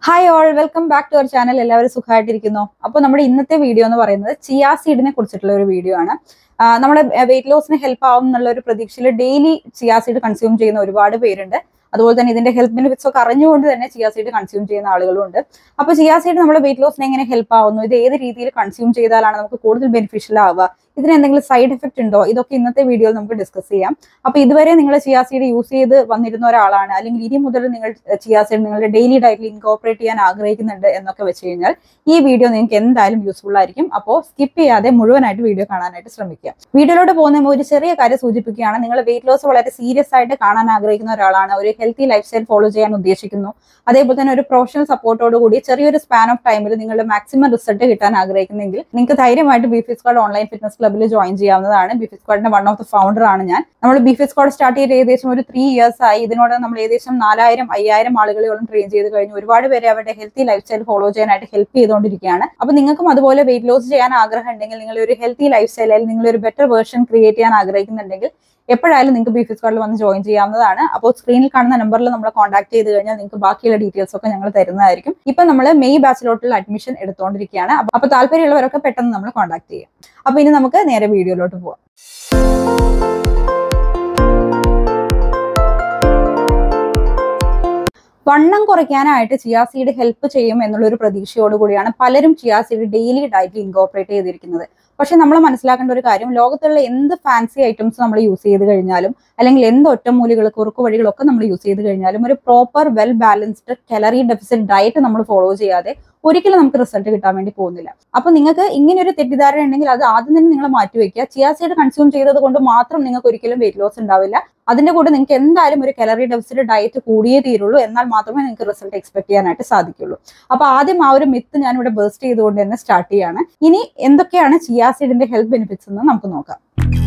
hi all welcome back to our channel എല്ലാവരും സുഖമായിട്ടിരിക്കുന്നു അപ്പോൾ നമ്മുടെ ഇന്നത്തെ വീഡിയോ എന്ന് പറയുന്നത് ചിയാ സീഡിനെ കുറിച്ചിട്ടുള്ള ഒരു വീഡിയോ ആണ് ആ, നമ്മുടെ വെയിറ്റ് ലോസിന് ഹെൽപ്പ് ആവും എന്നുള്ള ഒരു പ്രതീക്ഷയിൽ ഡെയിലി ചിയാ സീഡ് കൺസ്യൂം ചെയ്യുന്ന ഒരുപാട് പേരുണ്ട് അതുപോലെ തന്നെ ഇതിന്റെ ഹെൽത്ത് ബെനിഫിറ്റ്സ് ഒക്കെ അറിഞ്ഞുകൊണ്ട് തന്നെ ചിയാ സീഡ് കൺസ്യൂം ചെയ്യുന്ന ആളുകളുണ്ട് അപ്പോൾ ചിയാ സീഡ് നമ്മുടെ വെയിറ്റ് ലോസിന് എങ്ങനെ ഹെൽപ്പ് ആവുന്നു ഇത് ഏത് രീതിയിൽ കൺസ്യൂം ചെയ്താലാണ് നമുക്ക് കൂടുതൽ ബെനിഫിഷ്യൽ ആവുക ഇതിന് എന്തെങ്കിലും സൈഡ് എഫക്റ്റ് ഉണ്ടോ ഇതൊക്കെ ഇന്നത്തെ വീഡിയോയിൽ നമുക്ക് ഡിസ്കസ് ചെയ്യാം അപ്പൊ ഇതുവരെ നിങ്ങൾ ചിയാ സീഡ് യൂസ് ചെയ്ത് വന്നിരുന്ന ഒരാളാണ് അല്ലെങ്കിൽ ഇനി മുതൽ നിങ്ങൾ ചിയാ സീഡ് നിങ്ങളുടെ ഡെയിലി ഡയറ്റിൽ ഇൻകോപ്പറേറ്റ് ചെയ്യാൻ ആഗ്രഹിക്കുന്നുണ്ട് എന്നൊക്കെ വെച്ച് കഴിഞ്ഞാൽ ഈ വീഡിയോ നിങ്ങൾക്ക് എന്തായാലും യൂസ്ഫുൾ ആയിരിക്കും അപ്പോൾ സ്കിപ്പ് ചെയ്യാതെ മുഴുവനായിട്ട് വീഡിയോ കാണാനായിട്ട് ശ്രമിക്കുക വീഡിയോയിലോട്ട് പോകുന്ന മുമ്പ് ഒരു ചെറിയ കാര്യം സൂചിപ്പിക്കുകയാണ് നിങ്ങൾ വെയിറ്റ് ലോസ് വളരെ സീരിയസ് ആയിട്ട് കാണാൻ ആഗ്രഹിക്കുന്ന ഒരാളാണ് ഒരു ഹെൽത്തി ലൈഫ് സ്റ്റൈൽ ഫോളോ ചെയ്യാൻ ഉദ്ദേശിക്കുന്നു അതേപോലെ തന്നെ ഒരു പ്രൊഫഷണൽ സപ്പോർട്ടോട് കൂടി ചെറിയൊരു സ്പാൻ ഓഫ് ടൈമിൽ നിങ്ങളുടെ മാക്സിമം റിസൾട്ട് കിട്ടാൻ ആഗ്രഹിക്കുന്നെങ്കിൽ നിങ്ങൾക്ക് ധൈര്യമായിട്ട് B fizz squad online fitness ക്ലബ്ബിൽ ജോയിൻ ചെയ്യാവുന്നതാണ് ബി ഫിസ് സ്ക്വാഡിന്റെ വൺ ഓഫ് ദ ഫൗണ്ടർ ആണ് ഞാൻ നമ്മൾ ബി ഫിസ് സ്ക്വാഡ് സ്റ്റാർട്ട് ചെയ്ത് ഏകദേശം ഒരു ത്രീ ഇയേഴ്സ് ആയി ഇതിനോട് നമ്മൾ ഏകദേശം നാലായിരം അയ്യായിരം ആളുകളോളം ട്രെയിൻ ചെയ്ത് കഴിഞ്ഞു ഒരുപാട് പേരെ അവരുടെ ഹെൽത്തി ലൈഫ് സ്റ്റൈൽ ഫോളോ ചെയ്യാനായിട്ട് ഹെൽപ്പ് ചെയ്തുകൊണ്ടിരിക്കുകയാണ് അപ്പൊ നിങ്ങൾക്കും അതുപോലെ വെയിറ്റ് ലോസ് ചെയ്യാൻ ആഗ്രഹം ഉണ്ടെങ്കിൽ നിങ്ങൾ ഒരു ഹെൽത്തി ലൈഫ് സ്റ്റൈൽ അല്ലെങ്കിൽ നിങ്ങൾ ഒരു ബെറ്റർ വേർഷൻ ക്രിയേറ്റ് ചെയ്യാൻ ആഗ്രഹിക്കുന്നുണ്ടെങ്കിൽ എപ്പോഴായാലും നിങ്ങൾക്ക് ബി ഫിസ് സ്ക്വാഡിൽ വന്ന് ജോയിൻ ചെയ്യാവുന്നതാണ് അപ്പോൾ സ്ക്രീനിൽ കാണുന്ന നമ്പറിൽ നമ്മളെ കോൺടാക്ട് ചെയ്ത് കഴിഞ്ഞാൽ നിങ്ങൾക്ക് ബാക്കിയുള്ള ഡീറ്റെയിൽസ് ഒക്കെ ഞങ്ങൾ തരുന്നതായിരിക്കും ഇപ്പൊ നമ്മൾ മെയ് ബാച്ചിലോട്ടുള്ള അഡ്മിഷൻ എടുത്തുകൊണ്ടിരിക്കുകയാണ് അപ്പൊ- അപ്പൊ താല്പര്യമുള്ളവരൊക്കെ പെട്ടെന്ന് നമ്മൾ കോൺടാക്ട് ചെയ്യാം അപ്പൊ ഇനി നമുക്ക് നേരെ വീഡിയോയിലോട്ട് പോവാം വണ്ണം കുറയ്ക്കാനായിട്ട് ചിയാ സീഡ് ഹെൽപ്പ് ചെയ്യും എന്നുള്ള ഒരു പ്രതീക്ഷയോട് കൂടിയാണ് പലരും ചിയാ സീഡ് ഡെയിലി ഡയറ്റിൽ ഇൻകോപ്പറേറ്റ് ചെയ്തിരിക്കുന്നത് പക്ഷെ നമ്മൾ മനസ്സിലാക്കേണ്ട ഒരു കാര്യം ലോകത്തുള്ള എന്ത് ഫാൻസി ഐറ്റംസ് നമ്മൾ യൂസ് ചെയ്ത് കഴിഞ്ഞാലും അല്ലെങ്കിൽ എന്ത് ഒറ്റമൂലികൾ കുറുക്കു വഴികളൊക്കെ നമ്മൾ യൂസ് ചെയ്ത് കഴിഞ്ഞാലും ഒരു proper well balanced calorie deficit diet നമ്മൾ ഫോളോ ചെയ്യാതെ ഒരിക്കലും നമുക്ക് റിസൾട്ട് കിട്ടാൻ വേണ്ടി പോകുന്നില്ല അപ്പൊ നിങ്ങൾക്ക് ഇങ്ങനെ ഒരു തെറ്റിദ്ധാരണ ഉണ്ടെങ്കിൽ അത് ആദ്യം തന്നെ നിങ്ങൾ മാറ്റി വെക്കുക ചിയാ സീഡ് കൺസ്യൂം ചെയ്തത് കൊണ്ട് മാത്രം നിങ്ങൾക്ക് ഒരിക്കലും വെയിറ്റ് ലോസ് ഉണ്ടാവില്ല അതിന്റെ കൂടെ നിങ്ങൾക്ക് എന്തായാലും ഒരു കലറി ഡെഫിസിറ്റ് ഡയറ്റ് കൂടിയേ തീരുള്ളൂ എന്നാൽ മാത്രമേ നിങ്ങൾക്ക് റിസൾട്ട് എക്സ്പെക്ട് ചെയ്യാനായിട്ട് സാധിക്കുള്ളൂ അപ്പൊ ആദ്യം ആ ഒരു മിത്ത് ഞാൻ ഇവിടെ ബേസ്റ്റ് ചെയ്തുകൊണ്ട് തന്നെ സ്റ്റാർട്ട് ചെയ്യാണ് ഇനി എന്തൊക്കെയാണ് ചിയാ സീഡിന്റെ ഹെൽത്ത് ബെനിഫിറ്റ്സ് എന്ന് നമുക്ക് നോക്കാം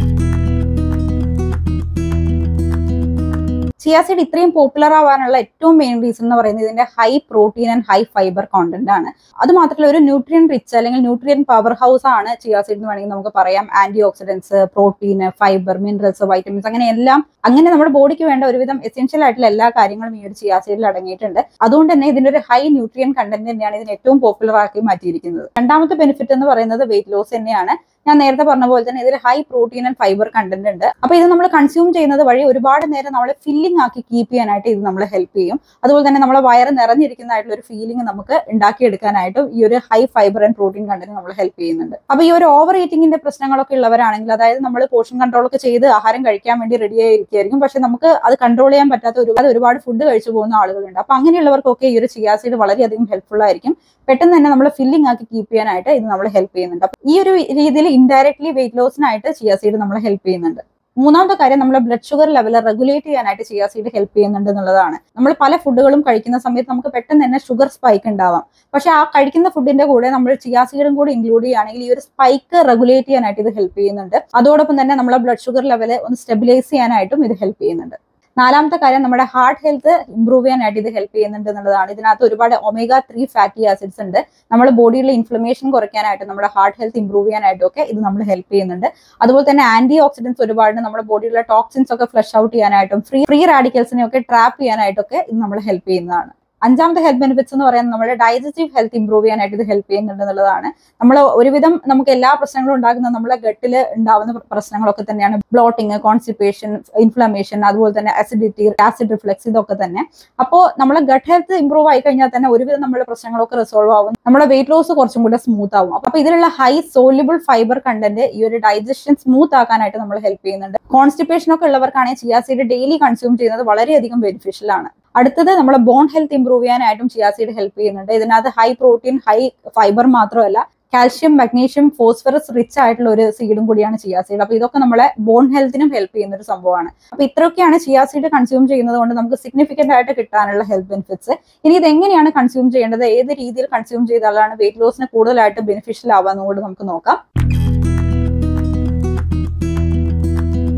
ചിയാ സീഡ് ഇത്രയും പോപ്പുലർ ആവാനുള്ള ഏറ്റവും മെയിൻ റീസൺ എന്ന് പറയുന്നത് ഇതിന്റെ high protein and high fibre content ആണ് അത് മാത്രമല്ല ഒരു ന്യൂട്രിയൻ റിച്ച് അല്ലെങ്കിൽ ന്യൂട്രിയൻ പവർ ഹൗസ് ആണ് ചിയാ സീഡ് എന്ന് വേണമെങ്കിൽ നമുക്ക് പറയാം antioxidants protein fibre minerals vitamins അങ്ങനെ എല്ലാം അങ്ങനെ നമ്മുടെ ബോഡിക്ക് വേണ്ട ഒരുവിധം എസെൻഷ്യൽ ആയിട്ടുള്ള എല്ലാ കാര്യങ്ങളും ഈ ഒരു ചിയാ സീഡിൽ അടങ്ങിയിട്ടുണ്ട് അതുകൊണ്ട് തന്നെ ഇതിന്റെ ഒരു ഹൈ ന്യൂട്രിയൻ കണ്ടന്റ് തന്നെയാണ് ഇതിന് ഏറ്റവും പോപ്പുലർ ആക്കി മാറ്റിയിരിക്കുന്നത് രണ്ടാമത്തെ ബെനിഫിറ്റ് എന്ന് പറയുന്നത് വെയിറ്റ് ലോസ് തന്നെയാണ് ഞാൻ നേരത്തെ പറഞ്ഞ പോലെ തന്നെ ഇതിൽ high protein and fibre content ഉണ്ട് അപ്പൊ ഇത് നമ്മൾ കൺസ്യൂം ചെയ്യുന്നത് വഴി ഒരുപാട് നേരം നമ്മളെ ഫില്ലിംഗ് ആക്കി കീപ്പ് ചെയ്യാനായിട്ട് ഇത് നമ്മളെ ഹെൽപ്പ് ചെയ്യും അതുപോലെ തന്നെ നമ്മളെ വയറ് നിറഞ്ഞിരിക്കുന്നതായിട്ടുള്ള ഒരു ഫീലിംഗ് നമുക്ക് ഉണ്ടാക്കിയെടുക്കാനായിട്ടും ഈ ഒരു high fibre and protein content നമ്മൾ ഹെൽപ്പ് ചെയ്യുന്നുണ്ട് അപ്പൊ ഈ ഒരു ഓവർ ഈറ്റിംഗിന്റെ പ്രശ്നങ്ങളൊക്കെ ഉള്ളവരാണെങ്കിൽ അതായത് നമ്മൾ പോഷൻ കൺട്രോൾ ഒക്കെ ചെയ്ത് ആഹാരം കഴിക്കാൻ വേണ്ടി റെഡി ആയിരിക്കും പക്ഷെ നമുക്ക് അത് കൺട്രോൾ ചെയ്യാൻ പറ്റാത്ത ഒരുപാട് ഒരുപാട് ഫുഡ് കഴിച്ചു പോകുന്ന ആളുകളുണ്ട് അപ്പൊ അങ്ങനെയുള്ളവർക്കൊക്കെ ഈ ഒരു ചിയാസീഡ് വളരെയധികം ഹെൽപ്ഫുൾ ആയിരിക്കും പെട്ടെന്ന് തന്നെ നമ്മൾ ഫില്ലിംഗ് ആക്കി കീപ്പ് ചെയ്യാനായിട്ട് ഇത് നമ്മളെ ഹെൽപ്പ് ചെയ്യുന്നുണ്ട് അപ്പൊ ഈ ഒരു രീതിയിൽ ഇൻഡയറക്ട്ലി വെയിറ്റ് ലോസിനായിട്ട് ചിയാ സീഡ് നമ്മളെ ഹെൽപ്പ് ചെയ്യുന്നുണ്ട് മൂന്നാമത്തെ കാര്യം നമ്മുടെ ബ്ലഡ് ഷുഗർ ലെവൽ റെഗുലേറ്റ് ചെയ്യാനായിട്ട് ചിയാ സീഡ് ഹെൽപ്പ് ചെയ്യുന്നുണ്ട് എന്നുള്ളതാണ് നമ്മൾ പല ഫുഡുകളും കഴിക്കുന്ന സമയത്ത് നമുക്ക് പെട്ടെന്ന് തന്നെ ഷുഗർ സ്പൈക്ക് ഉണ്ടാവാം പക്ഷെ ആ കഴിക്കുന്ന ഫുഡിന്റെ കൂടെ നമ്മൾ ചിയാ സീഡും കൂടി ഇൻക്ലൂഡ് ചെയ്യുകയാണെങ്കിൽ ഈ ഒരു സ്പൈക്ക് റെഗുലേറ്റ് ചെയ്യാനായിട്ട് ഇത് ഹെൽപ്പ് ചെയ്യുന്നുണ്ട് അതോടൊപ്പം തന്നെ നമ്മളെ ബ്ലഡ് ഷുഗർ ലെവൽ ഒന്ന് സ്റ്റെബിലൈസ് ചെയ്യാനായിട്ടും ഇത് ഹെൽപ്പ് ചെയ്യുന്നുണ്ട് നാലാമത്തെ കാര്യം നമ്മുടെ ഹാർട്ട് ഹെൽത്ത് ഇംപ്രൂവ് ചെയ്യാനായിട്ട് ഇത് ഹെൽപ്പ് ചെയ്യുന്നുണ്ട് എന്നുള്ളതാണ് ഇതിനകത്ത് ഒരുപാട് ഒമേഗ ത്രീ ഫാറ്റി ആസിഡ്സ് ഉണ്ട് നമ്മുടെ ബോഡിയിലെ ഇൻഫ്ലമേഷൻ കുറയ്ക്കാനായിട്ട് നമ്മുടെ ഹാർട്ട് ഹെൽത്ത് ഇംപ്രൂവ് ചെയ്യാനായിട്ടും ഒക്കെ ഇത് നമ്മൾ ഹെൽപ്പ് ചെയ്യുന്നുണ്ട് അതുപോലെ തന്നെ ആന്റി ഓക്സിഡൻസ് ഒരുപാട് നമ്മുടെ ബോഡിയിലെ ടോക്സിൻസ് ഒക്കെ ഫ്ലഷ് ഔട്ട് ചെയ്യാനായിട്ടും ഫ്രീ ഫ്രീ റാഡിക്കൽസിനെ ഒക്കെ ട്രാപ്പ് ചെയ്യാനായിട്ടൊക്കെ ഇത് നമ്മൾ ഹെൽപ്പ് ചെയ്യുന്നതാണ് അഞ്ചാമത്തെ ഹെൽത്ത് ബെനിഫിറ്റ്സ് എന്ന് പറയുന്നത് നമ്മുടെ ഡൈജസ്റ്റീവ് ഹെൽത്ത് ഇംപ്രൂവ് ചെയ്യാനായിട്ട് ഇത് ഹെൽപ്പ് ചെയ്യുന്നുണ്ട് എന്നുള്ളതാണ് നമ്മൾ ഒരുവിധം നമുക്ക് എല്ലാ പ്രശ്നങ്ങളും ഉണ്ടാകുന്ന നമ്മളെ ഗട്ടിൽ ഉണ്ടാവുന്ന പ്രശ്നങ്ങളൊക്കെ തന്നെയാണ് ബ്ലോട്ടിങ് കോൺസ്റ്റിപ്പേഷൻ ഇൻഫ്ലമേഷൻ അതുപോലെ തന്നെ അസിഡിറ്റി ആസിഡ് റിഫ്ലക്സ് ഇതൊക്കെ തന്നെ അപ്പോൾ നമ്മളെ ഗട്ട് ഹെൽത്ത് ഇംപ്രൂവ് ആയി കഴിഞ്ഞാൽ തന്നെ ഒരുവിധം നമ്മുടെ പ്രശ്നങ്ങളൊക്കെ റിസോൾവ് ആവും നമ്മുടെ വെയിറ്റ് ലോസ് കുറച്ചും കൂടെ സ്മൂത്ത് ആവും അപ്പൊ ഇതിലുള്ള ഹൈ സോല്യുബിൾ ഫൈബർ കണ്ടന്റ് ഈ ഒരു ഡൈജഷൻ സ്മൂത്ത് ആക്കാനായിട്ട് നമ്മൾ ഹെൽപ്പ് ചെയ്യുന്നുണ്ട് കോൺസ്റ്റിപ്പേഷൻ ഒക്കെ ഉള്ളവർക്കാണെങ്കിൽ ചിയാ സീഡ് ഡെയിലി കൺസ്യൂം ചെയ്യുന്നത് വളരെയധികം ബെനിഫിഷ്യൽ ആണ് അടുത്തത് നമ്മുടെ ബോൺ ഹെൽത്ത് ഇംപ്രൂവ് ചെയ്യാനായിട്ടും ചിയാ സീഡ് ഹെൽപ്പ് ചെയ്യുന്നുണ്ട് ഇതിനകത്ത് ഹൈ പ്രോട്ടീൻ ഹൈ ഫൈബർ മാത്രമല്ല കാൽഷ്യം മഗ്നീഷ്യം ഫോസ്ഫറസ് റിച്ച് ആയിട്ടുള്ള ഒരു സീഡും കൂടിയാണ് ചിയാ സീഡ് അപ്പൊ ഇതൊക്കെ നമ്മളെ ബോൺ ഹെൽത്തിനും ഹെൽപ്പ് ചെയ്യുന്ന ഒരു സംഭവമാണ് അപ്പൊ ഇത്രയൊക്കെയാണ് ചിയാ സീഡ് കൺസ്യൂം ചെയ്യുന്നത് കൊണ്ട് നമുക്ക് സിഗ്നിഫിക്കന്റ് ആയിട്ട് കിട്ടാനുള്ള ഹെൽത്ത് ബെനിഫിറ്റ്സ് ഇനി ഇത് എങ്ങനെയാണ് കൺസ്യൂം ചെയ്യേണ്ടത് ഏത് രീതിയിൽ കൺസ്യൂം ചെയ്താലാണ് വെയിറ്റ് ലോസിന് കൂടുതലായിട്ട് ബെനിഫിഷ്യൽ ആവാന്ന് കൂടി നമുക്ക് നോക്കാം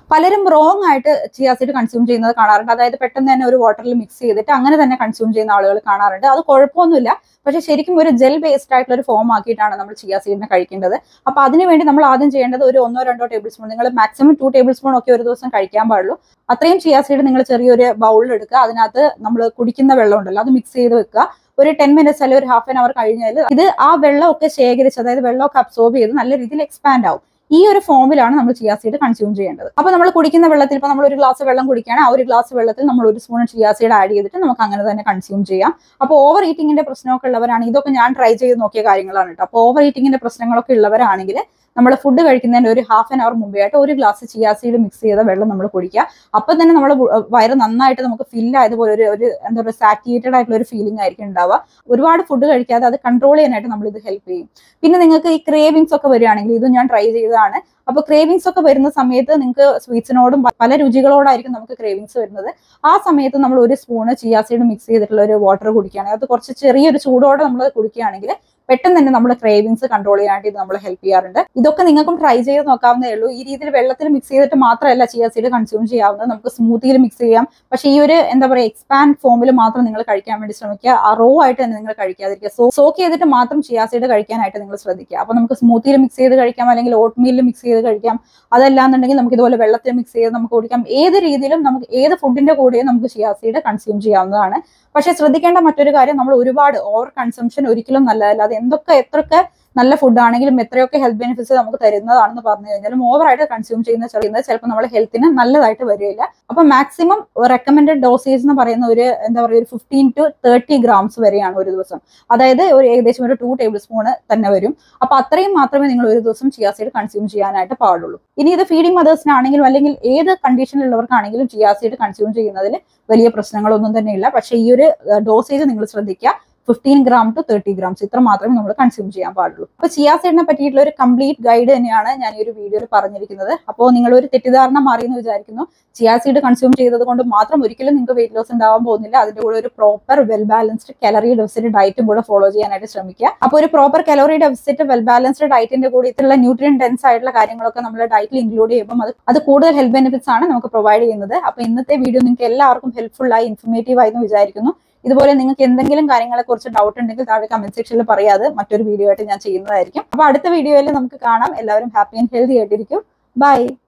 പലരും റോങ് ആയിട്ട് ചിയാ സീഡ് കൺസ്യൂം ചെയ്യുന്നത് കാണാറുണ്ട് അതായത് പെട്ടെന്ന് തന്നെ ഒരു വാട്ടറിൽ മിക്സ് ചെയ്തിട്ട് അങ്ങനെ തന്നെ കൺസ്യൂം ചെയ്യുന്ന ആളുകൾ കാണാറുണ്ട് അത് കുഴപ്പമൊന്നുമില്ല പക്ഷെ ശരിക്കും ഒരു ജെൽ ബേസ്ഡ് ആയിട്ടുള്ള ഒരു ഫോം ആക്കിയിട്ടാണ് നമ്മൾ ചിയാ സീഡിനെ കഴിക്കേണ്ടത് അപ്പൊ അതിനുവേണ്ടി നമ്മൾ ആദ്യം ചെയ്യേണ്ടത് ഒരു ഒന്നോ രണ്ടോ ടേബിൾ സ്പൂൺ നിങ്ങൾ മാക്സിമം ടു ടേബിൾ സ്പൂൺ ഒക്കെ ഒരു ദിവസം കഴിക്കാൻ പാടുള്ളൂ അത്രയും ചിയാ സീഡ് നിങ്ങൾ ചെറിയൊരു ബൗളിൽ എടുക്കുക അതിനകത്ത് നമ്മൾ കുടിക്കുന്ന വെള്ളം ഉണ്ടല്ലോ അത് മിക്സ് ചെയ്ത് വെക്കുക ഒരു ടെൻ മിനിറ്റ്സ് അല്ലെങ്കിൽ ഒരു ഹാഫ് ആൻ അവർ കഴിഞ്ഞാൽ ഇത് ആ വെള്ളമൊക്കെ ശേഖരിച്ച് അതായത് വെള്ളമൊക്കെ അബ്സോർബ് ചെയ്ത് നല്ല രീതിയിൽ എക്സ്പാൻഡ് ആവും ഈ ഒരു ഫോമിലാണ് നമ്മൾ ചിയാ സീഡ് കൺസ്യൂം ചെയ്യേണ്ടത് അപ്പൊ നമ്മൾ കുടിക്കുന്ന വെള്ളത്തിൽ ഇപ്പൊ നമ്മൾ ഒരു ഗ്ലാസ് വെള്ളം കുടിക്കുകയാണ് ആ ഒരു ഗ്ലാസ് വെള്ളത്തിൽ നമ്മൾ ഒരു സ്പൂൺ ചിയാ സീഡ് ആഡ് ചെയ്തിട്ട് നമുക്ക് അങ്ങനെ തന്നെ കൺസ്യൂം ചെയ്യാം അപ്പോൾ ഓവർ ഈറ്റിംഗിന്റെ പ്രശ്നമൊക്കെ ഉള്ളവരാണ് ഇതൊക്കെ ഞാൻ ട്രൈ ചെയ്ത് നോക്കിയ കാര്യങ്ങളാണ് കേട്ടോ അപ്പോൾ ഓവർ ഈറ്റിംഗിന്റെ പ്രശ്നങ്ങളൊക്കെ ഉള്ളവരാണെങ്കിൽ നമ്മൾ ഫുഡ് കഴിക്കുന്നതിന് ഒരു ഹാഫ് ആൻ അവർ മുമ്പേ ആയിട്ട് ഒരു ഗ്ലാസ് ചിയാ സീഡ് മിക്സ് ചെയ്ത വെള്ളം നമ്മൾ കുടിക്കുക അപ്പം തന്നെ നമ്മൾ വയറ് നന്നായിട്ട് നമുക്ക് ഫിൽ ആയതുപോലെ ഒരു ഒരു എന്താ പറയുക സാറ്റിയേറ്റഡ് ആയിട്ടുള്ള ഒരു ഫീലിംഗ് ആയിരിക്കും ഉണ്ടാവുക ഒരുപാട് ഫുഡ് കഴിക്കാതെ അത് കൺട്രോൾ ചെയ്യാനായിട്ട് നമ്മൾ ഇത് ഹെൽപ്പ് ചെയ്യും പിന്നെ നിങ്ങൾക്ക് ഈ ക്രേവിങ്സ് ഒക്കെ വരികയാണെങ്കിൽ ഇത് ഞാൻ ട്രൈ ചെയ്തതാണ് അപ്പൊ ക്രേവിങ്സ് ഒക്കെ വരുന്ന സമയത്ത് നിങ്ങൾക്ക് സ്വീറ്റ്സിനോടും പല രുചികളോടായിരിക്കും നമുക്ക് ക്രേവിങ്സ് വരുന്നത് ആ സമയത്ത് നമ്മൾ ഒരു സ്പൂണ് ചിയാ സീഡ് മിക്സ് ചെയ്തിട്ടുള്ള ഒരു വാട്ടർ കുടിക്കുകയാണെങ്കിൽ അത് കുറച്ച് ചെറിയൊരു ചൂടോടെ നമ്മൾ കുടിക്കുകയാണെങ്കിൽ പെട്ടെന്ന് തന്നെ നമ്മുടെ ക്രേവിങ്സ് കൺട്രോൾ ചെയ്യാനായിട്ട് ഇത് നമ്മൾ ഹെൽപ്പ് ചെയ്യാറുണ്ട് ഇതൊക്കെ നിങ്ങൾക്കും ട്രൈ ചെയ്ത് നോക്കാവുന്നേ ഉള്ളൂ ഈ രീതിയിൽ വെള്ളത്തിൽ മിക്സ് ചെയ്തിട്ട് മാത്രമല്ല ചിയാ സീഡ് കൺസ്യൂം ചെയ്യാവുന്നത് നമുക്ക് സ്മൂത്തിയിൽ മിക്സ് ചെയ്യാം പക്ഷേ ഈ ഒരു എന്താ പറയുക എക്സ്പാൻഡ് ഫോമിൽ മാത്രം നിങ്ങൾ കഴിക്കാൻ വേണ്ടി ശ്രമിക്കുക ആ റോ ആയിട്ട് തന്നെ നിങ്ങൾ കഴിക്കാതിരിക്കുക സോ സോക്ക് ചെയ്തിട്ട് മാത്രം ചിയാ സീഡ് കഴിക്കാനായിട്ട് നിങ്ങൾ ശ്രദ്ധിക്കുക അപ്പൊ നമുക്ക് സ്മൂത്തിയിൽ മിക്സ് ചെയ്ത് കഴിക്കാം അല്ലെങ്കിൽ ഓട്ട് മീലിൽ മിക്സ് ചെയ്ത് കഴിക്കാം അതല്ലാന്നുണ്ടെങ്കിൽ നമുക്ക് ഇതുപോലെ വെള്ളത്തിൽ മിക്സ് ചെയ്ത് നമുക്ക് കുടിക്കാം ഏത് രീതിയിലും നമുക്ക് ഏത് ഫുഡിന്റെ കൂടെയും നമുക്ക് ചിയാ സീഡ് കൺസ്യൂം ചെയ്യാവുന്നതാണ് പക്ഷെ ശ്രദ്ധിക്കേണ്ട മറ്റൊരു കാര്യം നമ്മൾ ഒരുപാട് ഓവർ കൺസംഷൻ ഒരിക്കലും നല്ലതല്ല അത് എന്തൊക്കെ എത്രയൊക്കെ നല്ല ഫുഡ് ആണെങ്കിലും എത്രയൊക്കെ ഹെൽത്ത് ബെനിഫിറ്റ്സ് നമുക്ക് തരുന്നതാണെന്ന് പറഞ്ഞു കഴിഞ്ഞാലും ഓവറായിട്ട് കൺസ്യൂം ചെയ്യുന്ന ചെയ്യുന്നത് ചിലപ്പോൾ നമ്മുടെ ഹെൽത്തിന് നല്ലതായിട്ട് വരില്ല അപ്പൊ മാക്സിമം റെക്കമെൻഡഡ് ഡോസേജ് എന്ന് പറയുന്ന ഒരു എന്താ പറയുക ഒരു ഫിഫ്റ്റീൻ ടു തേർട്ടി ഗ്രാംസ് വരെയാണ് ഒരു ദിവസം അതായത് ഒരു ഏകദേശം ഒരു ടു ടേബിൾ സ്പൂണ് തന്നെ വരും അപ്പൊ അത്രയും മാത്രമേ നിങ്ങൾ ഒരു ദിവസം ചിയാ സീഡ് കൺസ്യൂം ചെയ്യാനായിട്ട് പാടുള്ളൂ ഇനി ഇത് ഫീഡിംഗ് മദേഴ്സിനാണെങ്കിലും അല്ലെങ്കിൽ ഏത് കണ്ടീഷനിലുള്ളവർക്കാണെങ്കിലും ചിയാ സീഡ് കൺസ്യൂം ചെയ്യുന്നതിൽ വലിയ പ്രശ്നങ്ങളൊന്നും തന്നെ ഇല്ല പക്ഷേ ഈ ഒരു ഡോസേജ് നിങ്ങൾ ശ്രദ്ധിക്കുക fifteen gram to thirty grams ഇത്ര മാത്രമേ നമ്മൾ കൺസ്യൂം ചെയ്യാൻ പാടുള്ളൂ അപ്പൊ ചിയാ സീഡിനെ പറ്റിയിട്ടുള്ള ഒരു കംപ്ലീറ്റ് ഗൈഡ് തന്നെയാണ് ഞാൻ ഈ ഒരു വീഡിയോയിൽ പറഞ്ഞിരിക്കുന്നത് അപ്പോൾ നിങ്ങൾ ഒരു തെറ്റിദ്ധാരണ മാറിയെന്ന് വിചാരിക്കുന്നു ചിയാ സീഡ് കൺസ്യൂം ചെയ്തത് കൊണ്ട് മാത്രം ഒരിക്കലും നിങ്ങൾക്ക് വെയിറ്റ് ലോസ് ഉണ്ടാവാൻ പോകുന്നില്ല അതിന്റെ കൂടെ ഒരു proper well balanced calorie deficit ഡയറ്റും കൂടെ ഫോളോ ചെയ്യാനായിട്ട് ശ്രമിക്കുക അപ്പോൾ ഒരു proper calorie deficit well balanced ഡയറ്റിന്റെ കൂടെ ഇത്തരമുള്ള ന്യൂട്രിയൻ ഡെൻസ് ആയിട്ടുള്ള കാര്യങ്ങളൊക്കെ നമ്മൾ ഡയറ്റിൽ ഇൻക്ലൂഡ് ചെയ്യുമ്പോൾ അത് അത് കൂടുതൽ ഹെൽത്ത് ബെനിഫിറ്റ്സ് ആണ് നമുക്ക് പ്രൊവൈഡ് ചെയ്യുന്നത് അപ്പോൾ ഇന്നത്തെ വീഡിയോ നിങ്ങൾക്ക് എല്ലാവർക്കും ഹെൽപ്ഫുൾ ആയി ഇൻഫർമേറ്റീവ് ആയി എന്ന് വിചാരിക്കുന്നു ഇതുപോലെ നിങ്ങൾക്ക് എന്തെങ്കിലും കാര്യങ്ങളെ കുറിച്ച് ഡൗട്ട് ഉണ്ടെങ്കിൽ താഴെ കമന്റ് സെക്ഷനിൽ പറയാതെ മറ്റൊരു വീഡിയോ ആയിട്ട് ഞാൻ ചെയ്യുന്നതായിരിക്കും അപ്പൊ അടുത്ത വീഡിയോയിൽ നമുക്ക് കാണാം എല്ലാവരും ഹാപ്പി ആൻഡ് ഹെൽത്തി ആയിട്ടിരിക്കും ബൈ